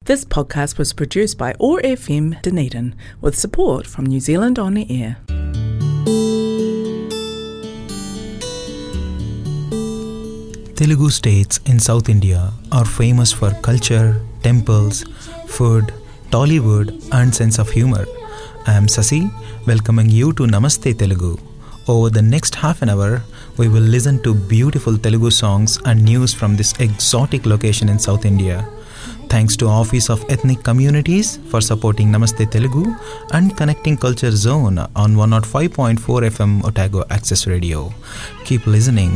This podcast was produced by ORFM Dunedin with support from New Zealand On the Air. Telugu states in South India are famous for culture, temples, food, Tollywood, and sense of humor. I am Sasi, welcoming you to Namaste Telugu. Over the next half an hour, we will listen to beautiful Telugu songs and news from this exotic location in South India. Thanks to Office of Ethnic Communities for supporting Namaste Telugu and connecting Culture Zone on 105.4 FM Otago Access Radio. Keep listening.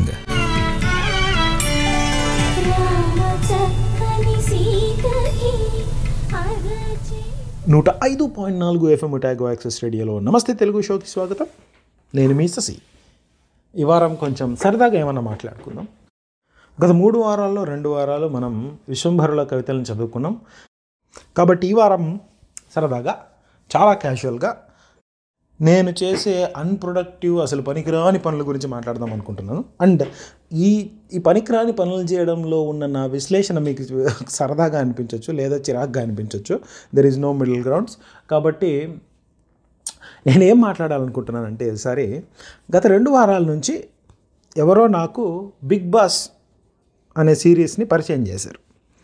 రామచక్కని సీతకి అరచే నూట ఐదు point నాలుగు FM ట్యాగో access రేడియోలో నమస్తే తెలుగు షోకి స్వాగతం నేను మీ శశి ఈ వారం కొంచెం సరదాగా ఏమన్నా మాట్లాడుకుందాం గత మూడు వారాల్లో రెండు వారాలు మనం విశ్వంభరుల కవితలను చదువుకున్నాం కాబట్టి ఈ వారం సరదాగా చాలా క్యాజువల్గా నేను చేసే అన్ప్రొడక్టివ్ అసలు పనికిరాని పనుల గురించి మాట్లాడదాం అనుకుంటున్నాను అండ్ ఈ ఈ పనికిరాని పనులు చేయడంలో ఉన్న నా విశ్లేషణ మీకు సరదాగా అనిపించవచ్చు లేదా చిరాగ్గా అనిపించవచ్చు there is no middle grounds కాబట్టి నేనేం మాట్లాడాలనుకుంటున్నానంటే ఈసారి గత రెండు వారాల నుంచి ఎవరో నాకు బిగ్ బాస్ అనే సిరీస్ని పరిచయం చేశారు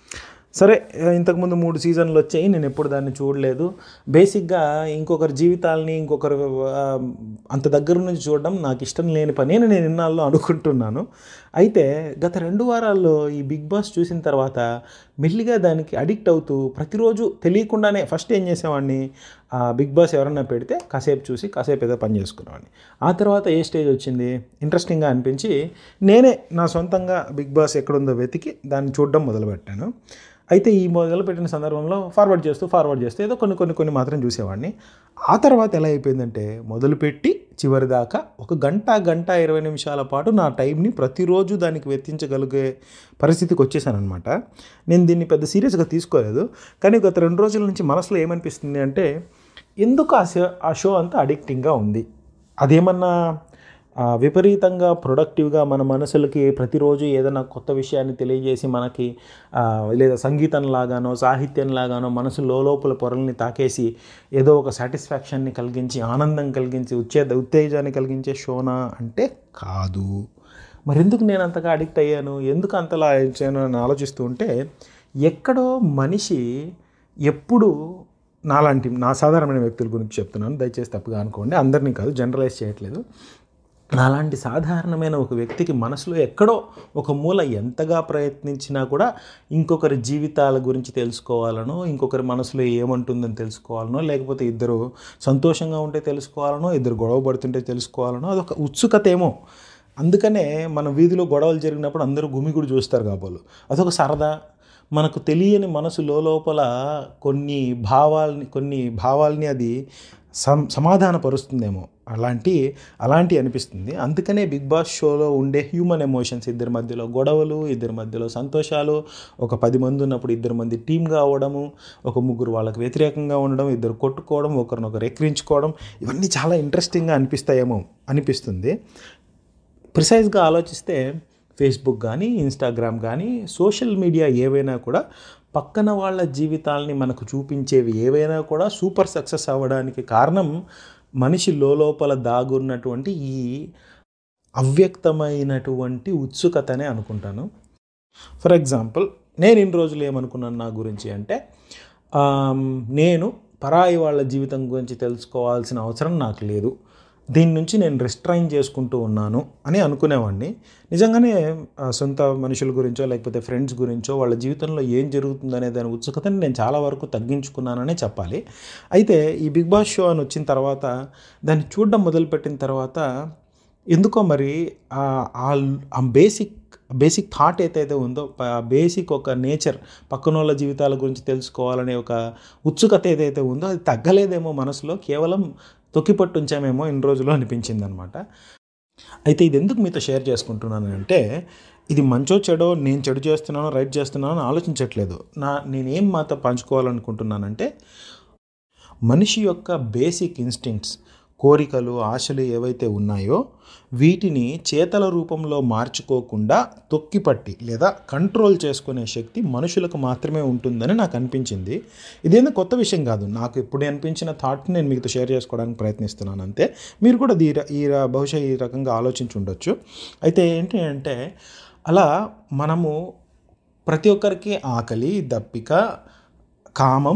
సరే ఇంతకుముందు మూడు సీజన్లు వచ్చాయి నేను ఎప్పుడు దాన్ని చూడలేదు బేసిక్గా ఇంకొకరి జీవితాలని ఇంకొకరు ఆ, అంత దగ్గర నుంచి చూడడం నాకు ఇష్టం లేని పని అని నేను ఇన్నాళ్ళు అనుకుంటున్నాను అయితే గత రెండు వారాల్లో ఈ బిగ్ బాస్ చూసిన తర్వాత మెల్లిగా దానికి అడిక్ట్ అవుతూ ప్రతిరోజు తెలియకుండానే ఫస్ట్ ఏం చేసేవాడిని ఆ బిగ్ బాస్ ఎవరన్నా పెడితే కాసేపు చూసి కాసేపు ఏదో పని చేసుకునేవాడిని ఆ తర్వాత ఏ స్టేజ్ వచ్చింది ఇంట్రెస్టింగ్గా అనిపించి నేనే నా సొంతంగా బిగ్ బాస్ ఎక్కడుందో వెతికి దాన్ని చూడడం మొదలుపెట్టాను అయితే ఈ మొదలుపెట్టిన సందర్భంలో ఫార్వర్డ్ చేస్తూ ఫార్వర్డ్ చేస్తూ ఏదో కొన్ని కొన్ని కొన్ని మాత్రం చూసేవాడిని ఆ తర్వాత ఎలా అయిపోయిందంటే మొదలుపెట్టి చివరి దాకా ఒక గంట గంట ఇరవై నిమిషాల పాటు నా టైంని ప్రతిరోజు దానికి వెచ్చించగలిగే పరిస్థితికి వచ్చేసాను అనమాట నేను దీన్ని పెద్ద సీరియస్గా తీసుకోలేదు కానీ గత రెండు రోజుల నుంచి మనసులో ఏమనిపిస్తుంది అంటే ఎందుకు ఆ షో ఆ షో అంతా అడిక్టింగ్గా ఉంది అదేమన్నా ఆ, విపరీతంగా ప్రొడక్టివ్గా మన మనసులకి ప్రతిరోజు ఏదైనా కొత్త విషయాన్ని తెలియజేసి మనకి ఆ, లేదా సంగీతం లాగానో సాహిత్యం లాగానో మనసు లోపల పొరల్ని తాకేసి ఏదో ఒక సాటిస్ఫాక్షన్ని కలిగించి ఆనందం కలిగించి ఉచ్చే ఉత్తేజాన్ని కలిగించే షోనా అంటే కాదు మరెందుకు నేను అంతగా అడిక్ట్ అయ్యాను ఎందుకు అంతలా అయ్యాను అని ఆలోచిస్తూ ఉంటే ఎక్కడో మనిషి ఎప్పుడు నాలాంటి నా సాధారణమైన వ్యక్తుల గురించి చెప్తున్నాను దయచేసి తప్పుగా అనుకోండి అందరినీ కాదు జనరలైజ్ చేయట్లేదు నాలాంటి సాధారణమైన ఒక వ్యక్తికి మనసులో ఎక్కడో ఒక మూల ఎంతగా ప్రయత్నించినా కూడా ఇంకొకరి జీవితాల గురించి తెలుసుకోవాలనో ఇంకొకరి మనసులో ఏమంటుందని తెలుసుకోవాలనో లేకపోతే ఇద్దరు సంతోషంగా ఉంటే తెలుసుకోవాలనో ఇద్దరు గొడవ పడుతుంటే తెలుసుకోవాలనో అదొక ఉత్సుకత ఏమో అందుకనే మన వీధిలో గొడవలు జరిగినప్పుడు అందరూ గుమిగుడు చూస్తారు కాబోలు అదొక సరదా మనకు తెలియని మనసు లోపల కొన్ని భావాల్ని కొన్ని భావాల్ని అది సం సమాధానపరుస్తుందేమో అలాంటి అలాంటి అనిపిస్తుంది అందుకనే బిగ్ బాస్ షోలో ఉండే హ్యూమన్ ఎమోషన్స్ ఇద్దరి మధ్యలో గొడవలు ఇద్దరి మధ్యలో సంతోషాలు ఒక పది మంది ఉన్నప్పుడు ఇద్దరు మంది టీమ్గా అవ్వడము ఒక ముగ్గురు వాళ్ళకి వ్యతిరేకంగా ఉండడం ఇద్దరు కొట్టుకోవడం ఒకరినొకరు ఎక్కిరించుకోవడం ఇవన్నీ చాలా ఇంట్రెస్టింగ్గా అనిపిస్తాయేమో అనిపిస్తుంది ప్రిసైజ్గా ఆలోచిస్తే ఫేస్బుక్ కానీ ఇన్స్టాగ్రామ్ కానీ సోషల్ మీడియా ఏవైనా కూడా పక్కన వాళ్ళ జీవితాలని మనకు చూపించేవి ఏవైనా కూడా సూపర్ సక్సెస్ అవ్వడానికి కారణం మనిషి లోపల దాగున్నటువంటి ఈ అవ్యక్తమైనటువంటి ఉత్సుకతనే అనుకుంటాను ఫర్ ఎగ్జాంపుల్ నేను ఇన్ని రోజులు ఏమనుకున్నాను నా గురించి అంటే ఆమ్, నేను పరాయి వాళ్ళ జీవితం గురించి తెలుసుకోవాల్సిన అవసరం నాకు లేదు దీని నుంచి నేను రిస్ట్రైన్ చేసుకుంటూ ఉన్నాను అని అనుకునేవాడిని నిజంగానే ఆ, సొంత మనుషుల గురించో లేకపోతే ఫ్రెండ్స్ గురించో వాళ్ళ జీవితంలో ఏం జరుగుతుందనే దాని ఉత్సుకతని నేను చాలా వరకు తగ్గించుకున్నాననే చెప్పాలి అయితే ఈ బిగ్ బాస్ షో అని వచ్చిన తర్వాత దాన్ని చూడడం మొదలుపెట్టిన తర్వాత ఎందుకో మరి ఆ- ఆ- ఆ బేసిక్ బేసిక్ థాట్ ఏదైతే ఉందో ఆ బేసిక్ ఒక నేచర్ పక్కన వాళ్ళ జీవితాల గురించి తెలుసుకోవాలనే ఒక ఉత్సుకత ఏదైతే ఉందో అది తగ్గలేదేమో మనసులో కేవలం తొక్కిపట్టు ఉంచామేమో ఇన్ని రోజులు అనిపించింది అనమాట అయితే ఇది ఎందుకు మీతో షేర్ చేసుకుంటున్నాను అంటే ఇది మంచో చెడో నేను చెడు చేస్తున్నానో రైట్ చేస్తున్నానో అని ఆలోచించట్లేదు నా నేనేం మాతో పంచుకోవాలనుకుంటున్నానంటే మనిషి యొక్క బేసిక్ ఇన్స్టింక్ట్స్ కోరికలు ఆశలు ఏవైతే ఉన్నాయో వీటిని చేతల రూపంలో మార్చుకోకుండా తొక్కిపట్టి లేదా కంట్రోల్ చేసుకునే శక్తి మనుషులకు మాత్రమే ఉంటుందని నాకు అనిపించింది ఇదేందో కొత్త విషయం కాదు నాకు ఎప్పుడు అనిపించిన థాట్ని నేను మీతో షేర్ చేసుకోవడానికి ప్రయత్నిస్తున్నాను అంతే మీరు కూడా దీ ఈ ర- బహుశా ఈ రకంగా ఆలోచించి ఉండొచ్చు అయితే ఏంటి అంటే అలా మనము ప్రతి ఒక్కరికి ఆకలి దప్పిక కామం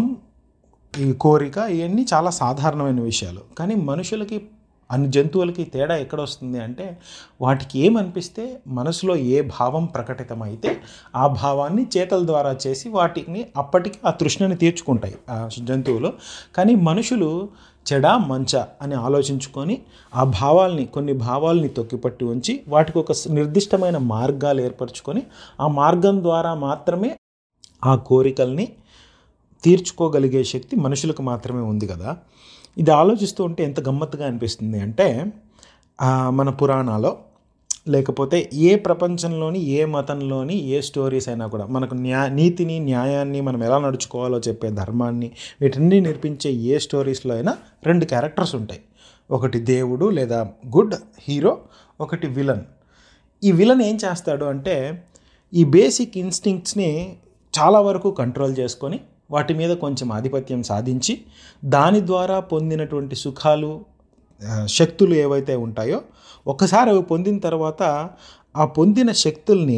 ఈ కోరిక ఇవన్నీ చాలా సాధారణమైన విషయాలు కానీ మనుషులకి అన్ని జంతువులకి తేడా ఎక్కడ వస్తుంది అంటే వాటికి ఏమనిపిస్తే మనసులో ఏ భావం ప్రకటితమైతే ఆ భావాన్ని చేతల ద్వారా చేసి వాటిని అప్పటికి ఆ తృష్ణని తీర్చుకుంటాయి ఆ జంతువులు కానీ మనుషులు చెడ మంచ అని ఆలోచించుకొని ఆ భావాల్ని కొన్ని భావాల్ని తొక్కిపట్టి ఉంచి వాటికి ఒక నిర్దిష్టమైన మార్గాలు ఏర్పరచుకొని ఆ మార్గం ద్వారా మాత్రమే ఆ కోరికల్ని తీర్చుకోగలిగే శక్తి మనుషులకు మాత్రమే ఉంది కదా ఇది ఆలోచిస్తూ ఉంటే ఎంత గమ్మత్తుగా అనిపిస్తుంది అంటే ఆ, మన పురాణాలో లేకపోతే ఏ ప్రపంచంలోని ఏ మతంలోని ఏ స్టోరీస్ అయినా కూడా మనకు న్యా నీతిని న్యాయాన్ని మనం ఎలా నడుచుకోవాలో చెప్పే ధర్మాన్ని వీటన్ని నేర్పించే ఏ స్టోరీస్లో అయినా రెండు క్యారెక్టర్స్ ఉంటాయి ఒకటి దేవుడు లేదా గుడ్ హీరో ఒకటి విలన్ ఈ విలన్ ఏం చేస్తాడు అంటే ఈ బేసిక్ ఇన్స్టింక్ట్స్ని చాలా వరకు కంట్రోల్ చేసుకొని వాటి మీద కొంచెం ఆధిపత్యం సాధించి దాని ద్వారా పొందినటువంటి సుఖాలు ఆ, శక్తులు ఏవైతే ఉంటాయో ఒకసారి అవి పొందిన తర్వాత ఆ పొందిన శక్తుల్ని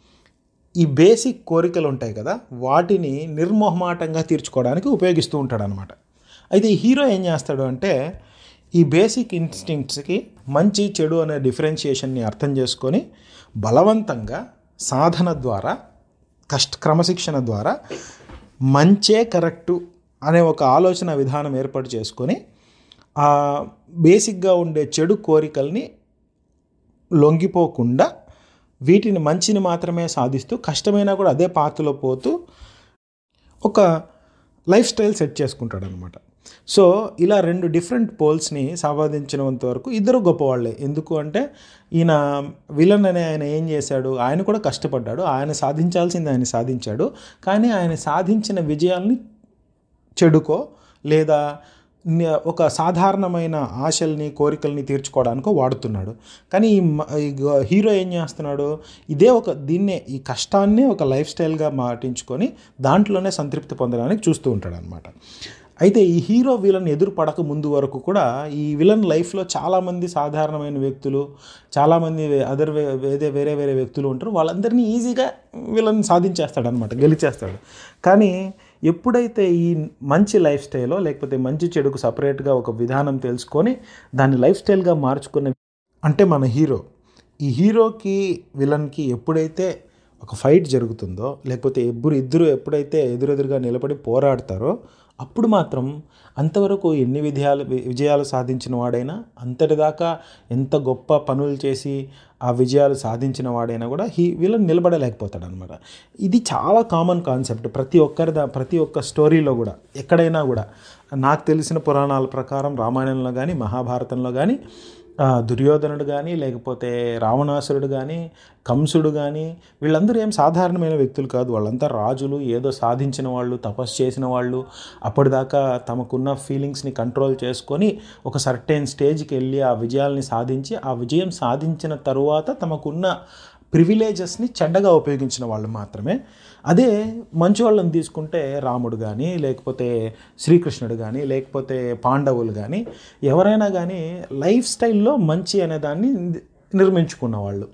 ఈ బేసిక్ కోరికలు ఉంటాయి కదా వాటిని నిర్మోహమాటంగా తీర్చుకోవడానికి ఉపయోగిస్తూ ఉంటాడు అనమాట అయితే ఈ హీరో ఏం చేస్తాడు అంటే ఈ బేసిక్ ఇన్స్టింక్ట్స్కి మంచి చెడు అనే డిఫరెన్షియేషన్ని అర్థం చేసుకొని బలవంతంగా సాధన ద్వారా కష్ట క్రమశిక్షణ ద్వారా మంచే కరెక్టు అనే ఒక ఆలోచన విధానం ఏర్పాటు చేసుకొని ఆ బేసిక్గా ఉండే చెడు కోరికల్ని లొంగిపోకుండా వీటిని మంచిని మాత్రమే సాధిస్తూ కష్టమైనా కూడా అదే పాత్రలో పోతూ ఒక లైఫ్ స్టైల్ సెట్ చేసుకుంటాడు అనమాట సో ఇలా రెండు డిఫరెంట్ పోల్స్ని సంపాదించినంత వరకు ఇద్దరు గొప్పవాళ్ళే ఎందుకు అంటే ఈయన విలన్ అనే ఆయన ఏం చేశాడు ఆయన కూడా కష్టపడ్డాడు ఆయన సాధించాల్సింది ఆయన సాధించాడు కానీ ఆయన సాధించిన విజయాల్ని చెడుకో లేదా ని- ఒక సాధారణమైన ఆశల్ని కోరికల్ని తీర్చుకోవడానికో వాడుతున్నాడు కానీ ఈ మ- ఈ గ- హీరో ఏం చేస్తున్నాడు ఇదే ఒక దీన్నే ఈ కష్టాన్నే ఒక లైఫ్ స్టైల్గా మాటించుకొని దాంట్లోనే సంతృప్తి పొందడానికి చూస్తూ ఉంటాడు అనమాట అయితే ఈ హీరో విలన్ ఎదురు పడక ముందు వరకు కూడా ఈ విలన్ లైఫ్లో చాలామంది సాధారణమైన వ్యక్తులు చాలామంది అదర్ వేరే వేరే వేరే వ్యక్తులు ఉంటారు వాళ్ళందరినీ ఈజీగా విలన్ సాధించేస్తాడు అనమాట గెలిచేస్తాడు కానీ ఎప్పుడైతే ఈ మంచి లైఫ్ స్టైలో లేకపోతే మంచి చెడుకు సపరేట్గా ఒక విధానం తెలుసుకొని దాన్ని లైఫ్ స్టైల్గా మార్చుకునే అంటే మన హీరో ఈ హీరోకి విలన్కి ఎప్పుడైతే ఒక ఫైట్ జరుగుతుందో లేకపోతే ఇద్దరు ఇద్దరు ఎప్పుడైతే ఎదురెదురుగా నిలబడి పోరాడతారో అప్పుడు మాత్రం అంతవరకు ఎన్ని విజయాలు విజయాలు సాధించిన వాడైనా అంతటిదాకా ఎంత గొప్ప పనులు చేసి ఆ విజయాలు సాధించిన వాడైనా కూడా హీ విలన్ నిలబడలేకపోతాడు అనమాట ఇది చాలా కామన్ కాన్సెప్ట్ ప్రతి ఒక్కరి దా ప్రతి ఒక్క స్టోరీలో కూడా ఎక్కడైనా కూడా నాకు తెలిసిన పురాణాల ప్రకారం రామాయణంలో కానీ మహాభారతంలో కానీ ఆ, దుర్యోధనుడు కానీ లేకపోతే రావణాసురుడు కానీ కంసుడు కానీ వీళ్ళందరూ ఏం సాధారణమైన వ్యక్తులు కాదు వాళ్ళంతా రాజులు ఏదో సాధించిన వాళ్ళు తపస్సు చేసిన వాళ్ళు అప్పటిదాకా తమకున్న ఫీలింగ్స్ని కంట్రోల్ చేసుకొని ఒక సర్టెన్ స్టేజ్కి వెళ్ళి ఆ విజయాల్ని సాధించి ఆ విజయం సాధించిన తరువాత తమకున్న ప్రివిలేజెస్ని చెడ్డగా ఉపయోగించిన వాళ్ళు మాత్రమే అదే మంచి వాళ్ళని తీసుకుంటే రాముడు కానీ లేకపోతే శ్రీకృష్ణుడు కానీ లేకపోతే పాండవులు కానీ ఎవరైనా కానీ లైఫ్ స్టైల్లో మంచి అనే దాన్ని నిర్మించుకున్న వాళ్ళు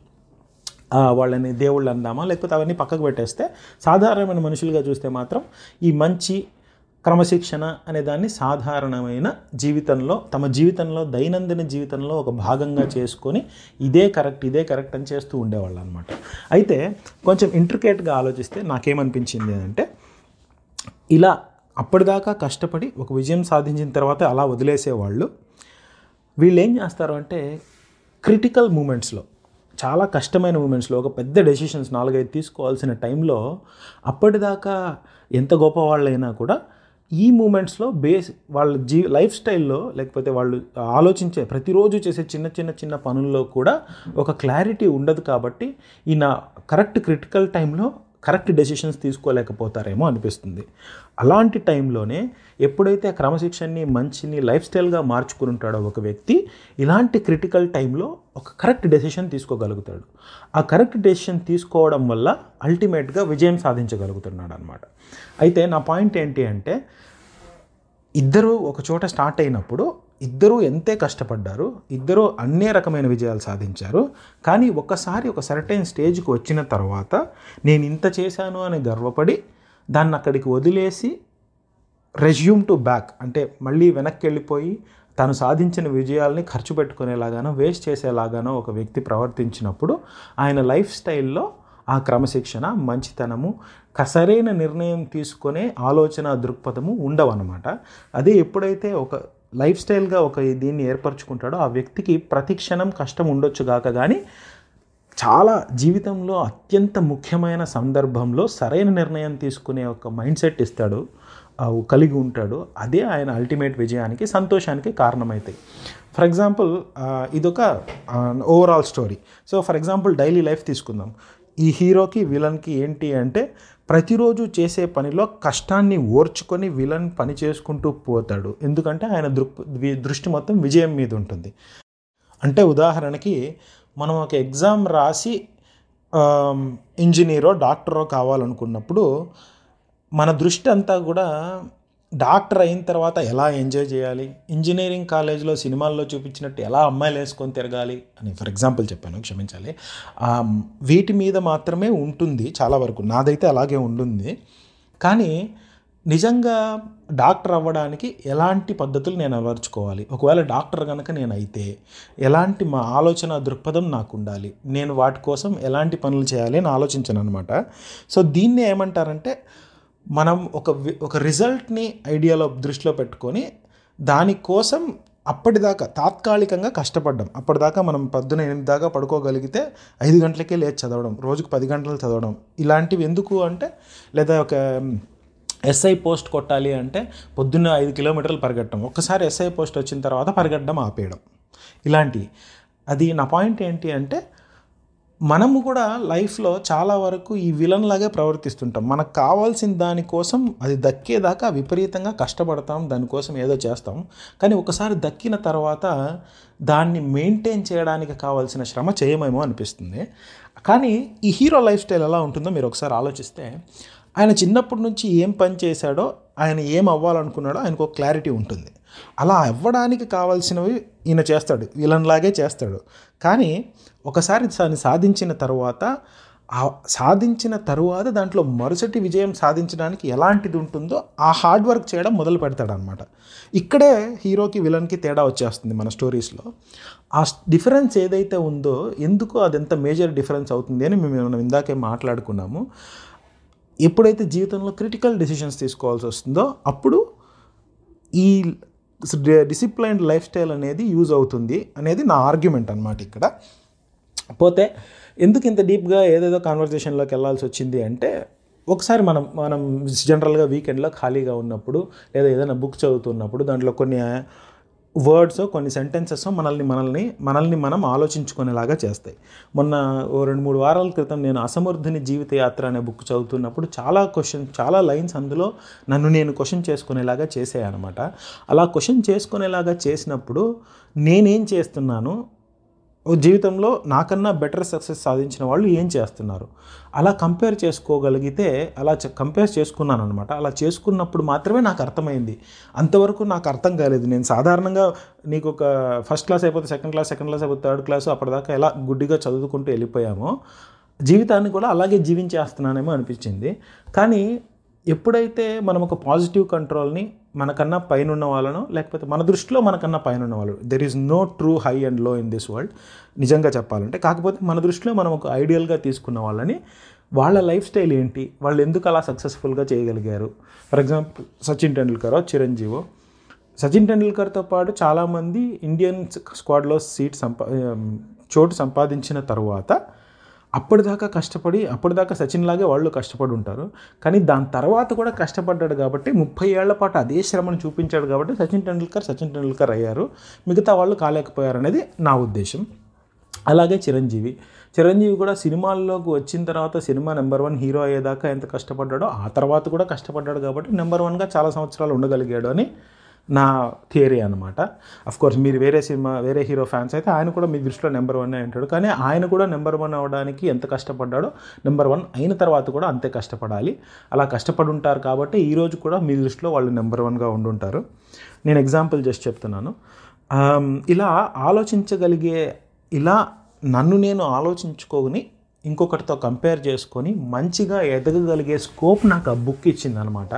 ఆ, వాళ్ళని దేవుళ్ళు అందామా లేకపోతే అవన్నీ పక్కకు పెట్టేస్తే సాధారణమైన మనుషులుగా చూస్తే మాత్రం ఈ మంచి క్రమశిక్షణ అనే దాన్ని సాధారణమైన జీవితంలో తమ జీవితంలో దైనందిన జీవితంలో ఒక భాగంగా చేసుకొని ఇదే కరెక్ట్ ఇదే కరెక్ట్ అని చేస్తూ ఉండేవాళ్ళు అనమాట అయితే కొంచెం ఇంట్రికేట్గా ఆలోచిస్తే నాకేమనిపించింది అంటే ఇలా అప్పటిదాకా కష్టపడి ఒక విజయం సాధించిన తర్వాత అలా వదిలేసేవాళ్ళు వీళ్ళు ఏం చేస్తారు అంటే క్రిటికల్ మూమెంట్స్లో చాలా కష్టమైన మూమెంట్స్లో ఒక పెద్ద డెసిషన్స్ నాలుగైదు తీసుకోవాల్సిన టైంలో అప్పటిదాకా ఎంత గొప్ప వాళ్ళైనా కూడా ఈ మూమెంట్స్లో బేస్ వాళ్ళ జీ లైఫ్ స్టైల్లో లేకపోతే వాళ్ళు ఆలోచించే ప్రతిరోజు చేసే చిన్న చిన్న చిన్న పనుల్లో కూడా ఒక క్లారిటీ ఉండదు కాబట్టి ఈ నా కరెక్ట్ క్రిటికల్ టైంలో కరెక్ట్ డెసిషన్స్ తీసుకోలేకపోతారేమో అనిపిస్తుంది అలాంటి టైంలోనే ఎప్పుడైతే ఆ క్రమశిక్షణని మంచిని లైఫ్ స్టైల్గా మార్చుకుని ఉంటాడో ఒక వ్యక్తి ఇలాంటి క్రిటికల్ టైంలో ఒక కరెక్ట్ డెసిషన్ తీసుకోగలుగుతాడు ఆ కరెక్ట్ డెసిషన్ తీసుకోవడం వల్ల అల్టిమేట్గా విజయం సాధించగలుగుతున్నాడు అనమాట అయితే నా పాయింట్ ఏంటి అంటే ఇద్దరు ఒక చోట స్టార్ట్ అయినప్పుడు ఇద్దరూ ఎంతే కష్టపడ్డారు ఇద్దరూ అన్ని రకమైన విజయాలు సాధించారు కానీ ఒకసారి ఒక సర్టైన్ స్టేజ్కి వచ్చిన తర్వాత నేను ఇంత చేశాను అని గర్వపడి దాన్ని అక్కడికి వదిలేసి రెజ్యూమ్ టు బ్యాక్ అంటే మళ్ళీ వెనక్కి వెళ్ళిపోయి తను సాధించిన విజయాల్ని ఖర్చు పెట్టుకునేలాగానో వేస్ట్ చేసేలాగానో ఒక వ్యక్తి ప్రవర్తించినప్పుడు ఆయన లైఫ్ స్టైల్లో ఆ క్రమశిక్షణ మంచితనము క- సరైన నిర్ణయం తీసుకునే ఆలోచన దృక్పథము ఉండవన్నమాట అదే ఎప్పుడైతే ఒక లైఫ్ స్టైల్గా ఒక దీన్ని ఏర్పరచుకుంటాడో ఆ వ్యక్తికి ప్రతి క్షణం కష్టం ఉండొచ్చు గాక కానీ చాలా జీవితంలో అత్యంత ముఖ్యమైన సందర్భంలో సరైన నిర్ణయం తీసుకునే ఒక మైండ్ సెట్ ఇస్తాడు ఆ, కలిగి ఉంటాడు అదే ఆయన అల్టిమేట్ విజయానికి సంతోషానికి కారణమవుతాయి ఫర్ ఎగ్జాంపుల్ ఇదొక overall story so for example daily life తీసుకుందాం ఈ హీరోకి విలన్కి ఏంటి అంటే ప్రతిరోజు చేసే పనిలో కష్టాన్ని ఓర్చుకొని విలన్ పని చేసుకుంటూ పోతాడు ఎందుకంటే ఆయన దృక్ వి- దృష్టి మొత్తం విజయం మీద ఉంటుంది అంటే ఉదాహరణకి మనం ఒక ఎగ్జామ్ రాసి ఆమ్, ఇంజనీరో డాక్టరో కావాలనుకున్నప్పుడు మన దృష్టి అంతా కూడా డాక్టర్ అయిన తర్వాత ఎలా ఎంజాయ్ చేయాలి ఇంజనీరింగ్ కాలేజ్లో సినిమాల్లో చూపించినట్టు ఎలా అమ్మాయిలు వేసుకొని తిరగాలి అని ఫర్ ఎగ్జాంపుల్ చెప్పాను క్షమించాలి ఆ, వీటి మీద మాత్రమే ఉంటుంది చాలా వరకు నాదైతే అలాగే ఉంటుంది కానీ నిజంగా డాక్టర్ అవ్వడానికి ఎలాంటి పద్ధతులు నేను అలవర్చుకోవాలి ఒకవేళ డాక్టర్ కనుక నేను అయితే ఎలాంటి మా ఆలోచన దృక్పథం నాకు ఉండాలి నేను వాటి కోసం ఎలాంటి పనులు చేయాలి అని ఆలోచించాను అనమాట సో దీన్ని ఏమంటారంటే మనం ఒక వి- ఒక రిజల్ట్ని ఐడియాలో దృష్టిలో పెట్టుకొని దానికోసం అప్పటిదాకా తాత్కాలికంగా కష్టపడ్డాం అప్పటిదాకా మనం పొద్దున ఎనిమిది దాకా పడుకోగలిగితే ఐదు గంటలకే లేచి చదవడం రోజుకు పది గంటలు చదవడం ఇలాంటివి ఎందుకు అంటే లేదా ఒక ఎస్ఐ పోస్ట్ కొట్టాలి అంటే పొద్దున్న ఐదు కిలోమీటర్లు పరిగెట్టడం ఒక్కసారి ఎస్ఐ పోస్ట్ వచ్చిన తర్వాత పరిగెట్టడం ఆపేయడం ఇలాంటి అది నా పాయింట్ ఏంటి అంటే మనము కూడా లైఫ్లో చాలా వరకు ఈ విలన్ లాగే ప్రవర్తిస్తుంటాం మనకు కావాల్సిన దానికోసం అది దక్కేదాకా విపరీతంగా కష్టపడతాం దానికోసం ఏదో చేస్తాం కానీ ఒకసారి దక్కిన తర్వాత దాన్ని మెయింటైన్ చేయడానికి కావాల్సిన శ్రమ చేయమేమో అనిపిస్తుంది కానీ ఈ హీరో లైఫ్ స్టైల్ ఎలా ఉంటుందో మీరు ఒకసారి ఆలోచిస్తే ఆయన చిన్నప్పటి నుంచి ఏం పని చేశాడో ఆయన ఏం అవ్వాలనుకున్నాడో ఆయనకు ఒక క్లారిటీ ఉంటుంది అలా అవ్వడానికి కావాల్సినవి ఈయన చేస్తాడు వీళ్ళనిలాగే చేస్తాడు కానీ ఒకసారి దాన్ని సాధించిన తర్వాత ఆ సాధించిన తరువాత దాంట్లో మరుసటి విజయం సాధించడానికి ఎలాంటిది ఉంటుందో ఆ హార్డ్ వర్క్ చేయడం మొదలు పెడతాడు అనమాట ఇక్కడే హీరోకి విలన్కి తేడా వచ్చేస్తుంది మన స్టోరీస్లో ఆ డిఫరెన్స్ ఏదైతే ఉందో ఎందుకు అది ఎంత మేజర్ డిఫరెన్స్ అవుతుంది అని మేము మనం ఇందాకే మాట్లాడుకున్నాము ఎప్పుడైతే జీవితంలో క్రిటికల్ డెసిషన్స్ తీసుకోవాల్సి వస్తుందో అప్పుడు ఈ డిసిప్లైన్డ్ లైఫ్ స్టైల్ అనేది యూజ్ అవుతుంది అనేది నా ఆర్గ్యుమెంట్ అనమాట ఇక్కడ పోతే ఎందుకు ఇంత డీప్గా ఏదేదో కాన్వర్జేషన్లోకి వెళ్ళాల్సి వచ్చింది అంటే ఒకసారి మనం మనం జనరల్గా వీకెండ్లో ఖాళీగా ఉన్నప్పుడు లేదా ఏదైనా బుక్ చదువుతున్నప్పుడు దాంట్లో కొన్ని వర్డ్స్ కొన్ని సెంటెన్సెస్ మనల్ని మనల్ని మనల్ని మనం ఆలోచించుకునేలాగా చేస్తాయి మొన్న ఓ రెండు మూడు వారాల క్రితం నేను అసమర్థుని జీవిత యాత్ర అనే బుక్ చదువుతున్నప్పుడు చాలా క్వశ్చన్ చాలా లైన్స్ అందులో నన్ను నేను క్వశ్చన్ చేసుకునేలాగా చేసాయి అనమాట అలా క్వశ్చన్ చేసుకునేలాగా చేసినప్పుడు నేనేం చేస్తున్నాను ఓ జీవితంలో నాకన్నా బెటర్ సక్సెస్ సాధించిన వాళ్ళు ఏం చేస్తున్నారు అలా కంపేర్ చేసుకోగలిగితే అలా కంపేర్ చేసుకున్నాను అనమాట అలా చేసుకున్నప్పుడు మాత్రమే నాకు అర్థమైంది అంతవరకు నాకు అర్థం కాలేదు నేను సాధారణంగా నీకు ఒక ఫస్ట్ క్లాస్ అయిపోతే సెకండ్ క్లాస్ సెకండ్ క్లాస్ అయిపోతే థర్డ్ క్లాస్ అప్పటిదాకా ఎలా గుడ్డిగా చదువుకుంటూ వెళ్ళిపోయామో జీవితాన్ని కూడా అలాగే జీవించేస్తున్నానేమో అనిపించింది కానీ ఎప్పుడైతే మనం ఒక పాజిటివ్ కంట్రోల్ని మనకన్నా పైన ఉన్న వాళ్ళను లేకపోతే మన దృష్టిలో మనకన్నా పైన ఉన్న వాళ్ళు there is no true high and low in this world నిజంగా చెప్పాలంటే కాకపోతే మన దృష్టిలో మనం ఒక ఐడియల్గా తీసుకున్న వాళ్ళని వాళ్ళ లైఫ్ స్టైల్ ఏంటి వాళ్ళు ఎందుకు అలా సక్సెస్ఫుల్గా చేయగలిగారు ఫర్ ఎగ్జాంపుల్ సచిన్ టెండూల్కరో చిరంజీవో సచిన్ టెండూల్కర్తో పాటు చాలామంది ఇండియన్ స్క్వాడ్లో సీట్ సంపా చోటు సంపాదించిన తర్వాత అప్పటిదాకా కష్టపడి అప్పటిదాకా సచిన్ లాగే వాళ్ళు కష్టపడి ఉంటారు కానీ దాని తర్వాత కూడా కష్టపడ్డాడు కాబట్టి ముప్పై ఏళ్ల పాటు అదే శ్రమను చూపించాడు కాబట్టి సచిన్ టెండూల్కర్ సచిన్ టెండూల్కర్ అయ్యారు మిగతా వాళ్ళు కాలేకపోయారు అనేది నా ఉద్దేశం అలాగే చిరంజీవి చిరంజీవి కూడా సినిమాల్లోకి వచ్చిన తర్వాత సినిమా నెంబర్ వన్ హీరో అయ్యేదాకా ఎంత కష్టపడ్డాడో ఆ తర్వాత కూడా కష్టపడ్డాడు కాబట్టి నెంబర్ వన్గా చాలా సంవత్సరాలు ఉండగలిగాడు అని నా థియరీ అనమాట కోర్స్ మీరు వేరే సినిమా వేరే హీరో ఫ్యాన్స్ అయితే ఆయన కూడా మీ దృష్టిలో నెంబర్ వన్ అంటాడు కానీ ఆయన కూడా నెంబర్ వన్ అవ్వడానికి ఎంత కష్టపడ్డాడో నెంబర్ వన్ అయిన తర్వాత కూడా అంతే కష్టపడాలి అలా కష్టపడి ఉంటారు కాబట్టి ఈరోజు కూడా మీ దృష్టిలో వాళ్ళు నెంబర్ వన్గా ఉండుంటారు నేను ఎగ్జాంపుల్ జస్ట్ చెప్తున్నాను ఆమ్, ఇలా ఆలోచించగలిగే ఇలా నన్ను నేను ఆలోచించుకొని ఇంకొకటితో కంపేర్ చేసుకొని మంచిగా ఎదగగలిగే స్కోప్ నాకు ఆ బుక్ ఇచ్చిందనమాట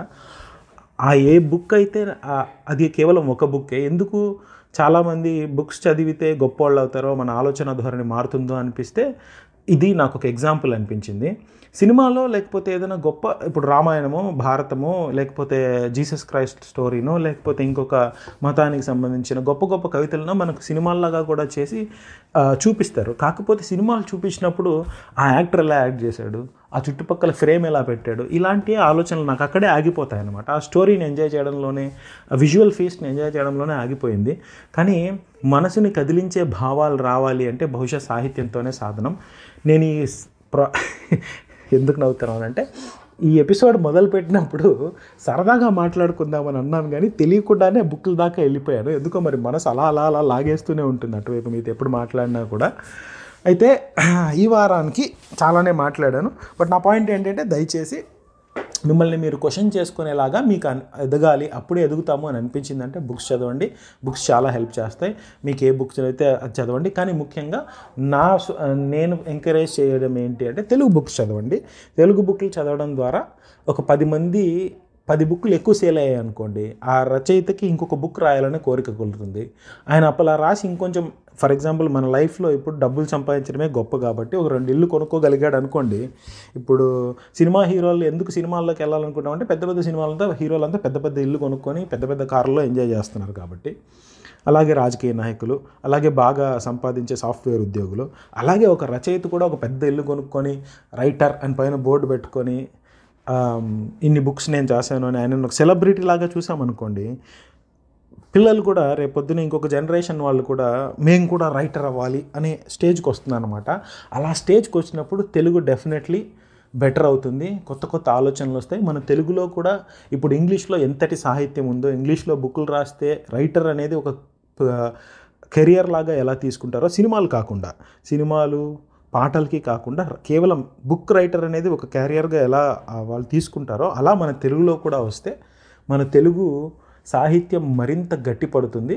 ఆ ఏ బుక్ అయితే ఆ- అది కేవలం ఒక బుక్కే ఎందుకు చాలామంది బుక్స్ చదివితే గొప్పవాళ్ళు అవుతారో మన ఆలోచన ధోరణి మారుతుందో అనిపిస్తే ఇది నాకు ఒక ఎగ్జాంపుల్ అనిపించింది సినిమాలో లేకపోతే ఏదైనా గొప్ప ఇప్పుడు రామాయణమో భారతమో లేకపోతే జీసస్ క్రైస్ట్ స్టోరీనో లేకపోతే ఇంకొక మతానికి సంబంధించిన గొప్ప గొప్ప కవితలను మనకు సినిమాల్లాగా కూడా చేసి ఆ, చూపిస్తారు కాకపోతే సినిమాలు చూపించినప్పుడు ఆ యాక్టర్ ఎలా యాక్ట్ చేశాడు ఆ చుట్టుపక్కల ఫ్రేమ్ ఎలా పెట్టాడు ఇలాంటి ఆలోచనలు నాకు అక్కడే ఆగిపోతాయి అనమాట ఆ స్టోరీని ఎంజాయ్ చేయడంలోనే ఆ విజువల్ ఫీస్ట్ని ఎంజాయ్ చేయడంలోనే ఆగిపోయింది కానీ మనసుని కదిలించే భావాలు రావాలి అంటే బహుశా సాహిత్యంతోనే సాధనం నేను ఈ స్- ప్ర ఎందుకు నవ్వుతున్నాను అంటే ఈ ఎపిసోడ్ మొదలు పెట్టినప్పుడు సరదాగా మాట్లాడుకుందామని అన్నాను కానీ తెలియకుండానే బుక్ల దాకా వెళ్ళిపోయాను ఎందుకో మరి మనసు అలా అలా అలా లాగేస్తూనే ఉంటుంది అటువైపు మీతో ఎప్పుడు మాట్లాడినా కూడా అయితే ఈ వారానికి చాలానే మాట్లాడాను బట్ నా పాయింట్ ఏంటంటే దయచేసి మిమ్మల్ని మీరు క్వశ్చన్ చేసుకునేలాగా మీకు అన్- ఎదగాలి అప్పుడే ఎదుగుతాము అని అనిపించిందంటే బుక్స్ చదవండి బుక్స్ చాలా హెల్ప్ చేస్తాయి మీకు ఏ బుక్స్ అయితే అది చదవండి కానీ ముఖ్యంగా నా సు- నేను ఎంకరేజ్ చేయడం ఏంటి అంటే తెలుగు బుక్స్ చదవండి తెలుగు బుక్లు చదవడం ద్వారా ఒక పది మంది పది బుక్లు ఎక్కువ సేల్ అయ్యాయి అనుకోండి ఆ రచయితకి ఇంకొక బుక్ రాయాలనే కోరిక కలుగుతుంది ఆయన అప్పలా రాసి ఇంకొంచెం ఫర్ ఎగ్జాంపుల్ మన లైఫ్లో ఇప్పుడు డబ్బులు సంపాదించడమే గొప్ప కాబట్టి ఒక రెండు ఇల్లు కొనుక్కోగలిగాడు అనుకోండి ఇప్పుడు సినిమా హీరోలు ఎందుకు సినిమాల్లోకి వెళ్ళాలనుకుంటామంటే పెద్ద పెద్ద సినిమాలంతా హీరోలంతా పెద్ద పెద్ద ఇల్లు కొనుక్కొని పెద్ద పెద్ద కార్లలో ఎంజాయ్ చేస్తున్నారు కాబట్టి అలాగే రాజకీయ నాయకులు అలాగే బాగా సంపాదించే సాఫ్ట్వేర్ ఉద్యోగులు అలాగే ఒక రచయిత కూడా ఒక పెద్ద ఇల్లు కొనుక్కొని రైటర్ అని పైన బోర్డు పెట్టుకొని ఆమ్, ఇన్ని బుక్స్ నేను చేశాను అని ఆయన ఒక సెలబ్రిటీ లాగా చూసామనుకోండి పిల్లలు కూడా రేపొద్దున ఇంకొక జనరేషన్ వాళ్ళు కూడా మేము కూడా రైటర్ అవ్వాలి అనే స్టేజ్కి వస్తుందన్నమాట అలా స్టేజ్కి వచ్చినప్పుడు తెలుగు డెఫినెట్లీ బెటర్ అవుతుంది కొత్త కొత్త ఆలోచనలు వస్తాయి మన తెలుగులో కూడా ఇప్పుడు ఇంగ్లీష్లో ఎంతటి సాహిత్యం ఉందో ఇంగ్లీష్లో బుక్కులు రాస్తే రైటర్ అనేది ఒక కెరియర్ లాగా ఎలా తీసుకుంటారో సినిమాలు కాకుండా సినిమాలు పాటలకి కాకుండా కేవలం బుక్ రైటర్ అనేది ఒక క్యారియర్గా ఎలా ఆ, వాళ్ళు తీసుకుంటారో అలా మన తెలుగులో కూడా వస్తే మన తెలుగు సాహిత్యం మరింత గట్టిపడుతుంది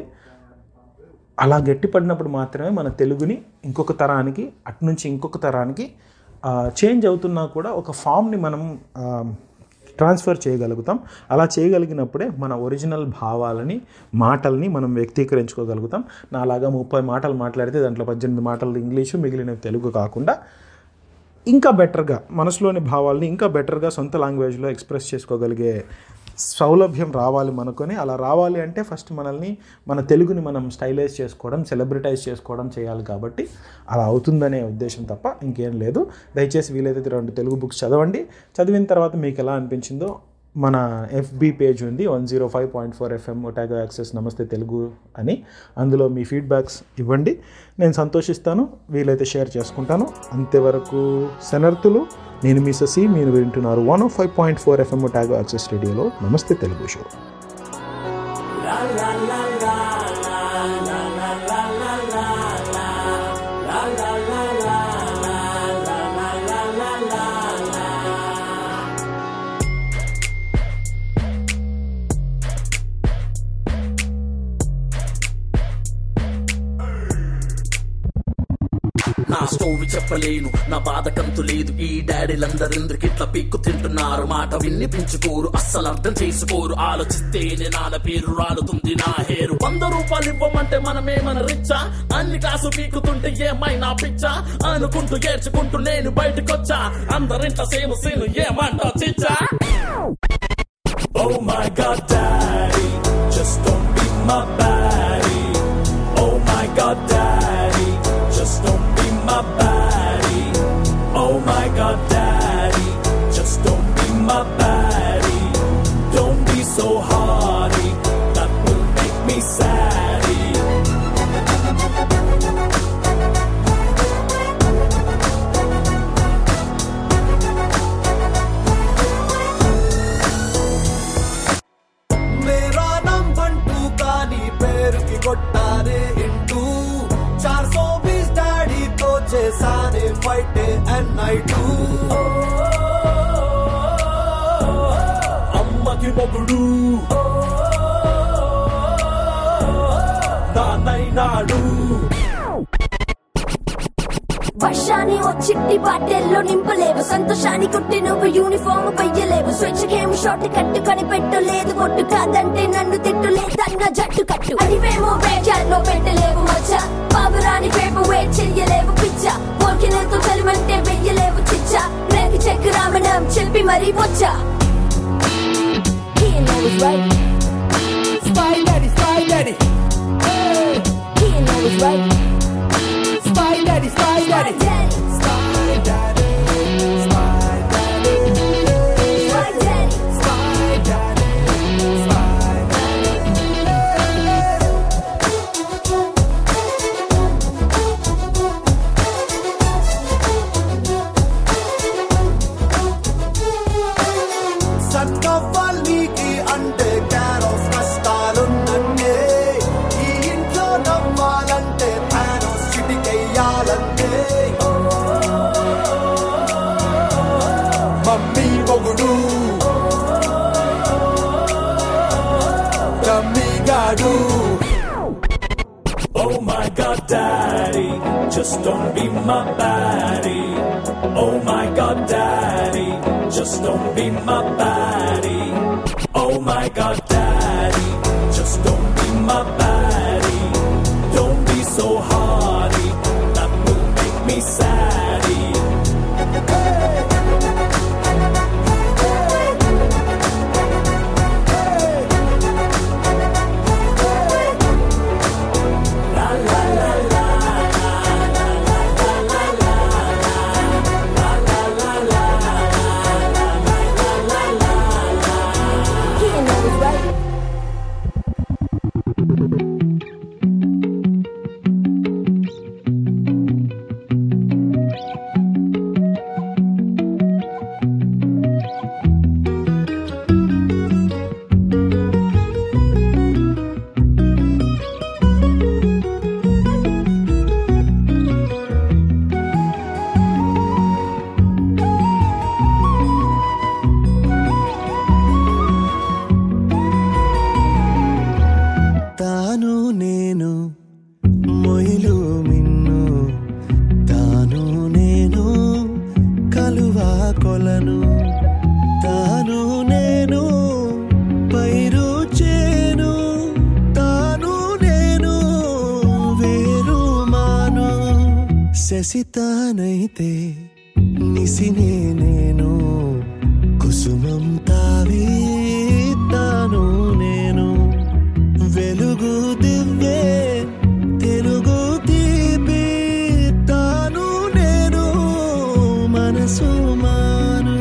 అలా గట్టిపడినప్పుడు మాత్రమే మన తెలుగుని ఇంకొక తరానికి అటునుంచి ఇంకొక తరానికి చేంజ్ అవుతున్నా కూడా ఒక ఫామ్ని మనం ట్రాన్స్ఫర్ చేయగలుగుతాం అలా చేయగలిగినప్పుడే మన ఒరిజినల్ భావాలని మాటల్ని మనం వ్యక్తీకరించుకోగలుగుతాం నాలాగా ముప్పై మాటలు మాట్లాడితే దాంట్లో పద్దెనిమిది మాటలు ఇంగ్లీషు మిగిలిన తెలుగు కాకుండా ఇంకా బెటర్గా మనసులోని భావాల్ని ఇంకా బెటర్గా సొంత లాంగ్వేజ్లో ఎక్స్ప్రెస్ చేసుకోగలిగే సౌలభ్యం రావాలి మనకొని అలా రావాలి అంటే ఫస్ట్ మనల్ని మన తెలుగుని మనం స్టైలైజ్ చేసుకోవడం సెలబ్రిటైజ్ చేసుకోవడం చేయాలి కాబట్టి అలా అవుతుందనే ఉద్దేశం తప్ప ఇంకేం లేదు దయచేసి వీలైతే రెండు తెలుగు బుక్స్ చదవండి చదివిన తర్వాత మీకు ఎలా అనిపించిందో మన ఎఫ్బి పేజ్ ఉంది one zero five point four F M Otago access Namaste Telugu అని అందులో మీ ఫీడ్బ్యాక్స్ ఇవ్వండి నేను సంతోషిస్తాను వీలైతే షేర్ చేసుకుంటాను అంతేవరకు శనర్థులు నేను మీ ససి మీరు వింటున్నారు one five point four F M Otago access రేడియోలో నమస్తే తెలుగు షో నా స్టోరీ చెప్పలేను నా బాధ కంతు లేదు ఈ డాడీలందరెందుకు ఇట్లా పీక్కు తింటున్నారు మాట విన్ని పెంచుకోరు అస్సలు అర్థం చేసుకోరు ఆలోచిస్తేనే నాన్న పేరు రాలుతుంది నా హేరు వంద రూపాయలు ఇవ్వమంటే మనమేమన రిచ్చా అన్ని క్లాసు పీకుతుంటే ఏమైనా పిచ్చా అనుకుంటూ ఏడ్చుకుంటూ నేను బయటకొచ్చా అందరింట సేమ్ సీను ఏమంటా చిచ్చా Oh my god, daddy, just don't be my baddie. Oh my god, daddy, just don't be my baddie. Oh my god, daddy, just don't be my baddie. Don't be so hardy, that will make me saddy. చేశానే into చార్ సో బీస్ డాడీతో చేశానే fight and night అమ్మకి మొగుడు నాన్నైనాడు వర్షాన్ని ఓ చిట్టి బాటెల్లో నింపలేవు సంతోషాన్ని కుట్టి నువ్వు యూనిఫామ్ వెయ్యలేవు స్వేచ్ఛకేమో షార్ట్ కట్టు కనిపెట్టలేదు కొట్టు కాదంటే నన్ను తిట్టులేదన్న జట్టు కట్టు అదివేమో వేగాల్లో పెట్టలేవు మచ్చ పావురాని పేపు వేట్ చెయ్యలేవు పిచ్చ పోకినతో కలిమంటే వెయ్యలేవు చిచ్చ రేపు చెక్ రామణం చెప్పి మరీ వచ్చా He knows right. Spy daddy spy daddy He knows right. Spy daddy spy My daddy daddy. Spy daddy spy daddy My daddy. Spy daddy spy సన్నవ్వాల్మీకి అంటే క్యార్ ఆఫ్ కష్టాలున్నట్టే ఈ ఇంట్లో నవ్వాలంటే థానోస్ చిటికెయ్యాలంటే మమ్మీ మొగుడు రమ్మీ గాడు Oh my god, daddy, just don't be my baddie. Oh my god, daddy, just don't be my baddie. Oh my god, daddy, just don't be my baddie. Don't be so hardy, that will make me saddy. He knows right. తాను నేను మొయిలు మిన్ను తాను నేను కలువా కొలను తాను నేను పైరు చేను తాను నేను వేరు మాను శశితానైతే నిసినే నేను కుసుమం తావి తాను నేను వెలుగు దివ్వే తెలుగు తీపి తాను నేను మనసు మాను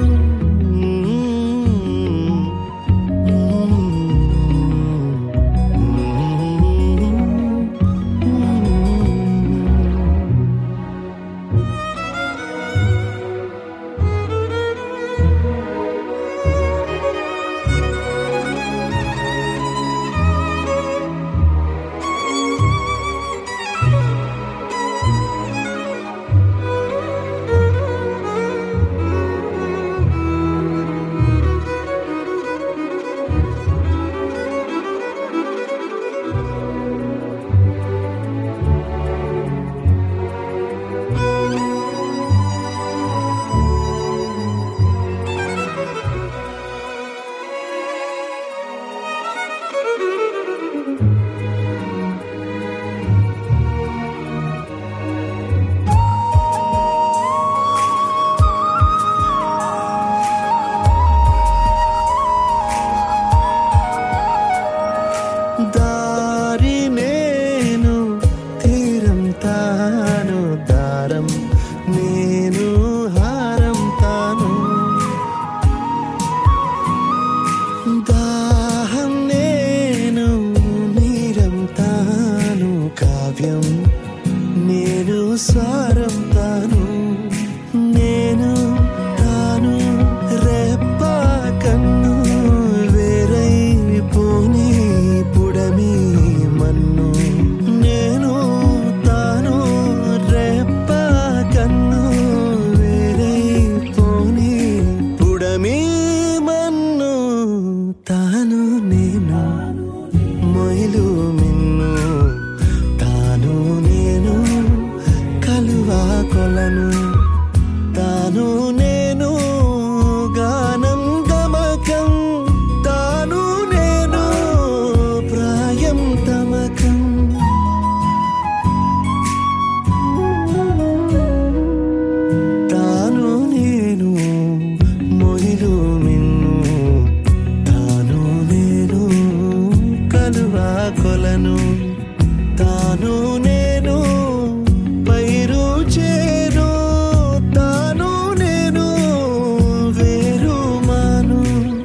చేరను తాను నేను పైరు చేను తాను నేను వేరు మాను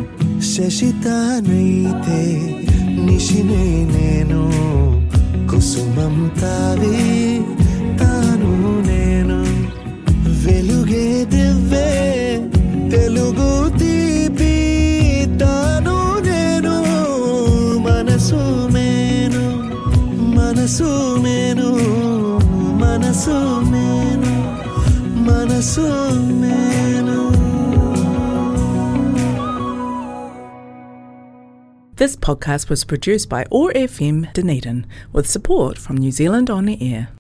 శశితానైతే నిశినే నేను కుసుమం తావి తాను నేను వెలుగే దివ్వే తెలుగు తీపి తాను నేను మనసు మేను మనసు మేను మనసు మేను మనసు మేను This podcast was produced by OAR FM Dunedin with support from New Zealand On the Air.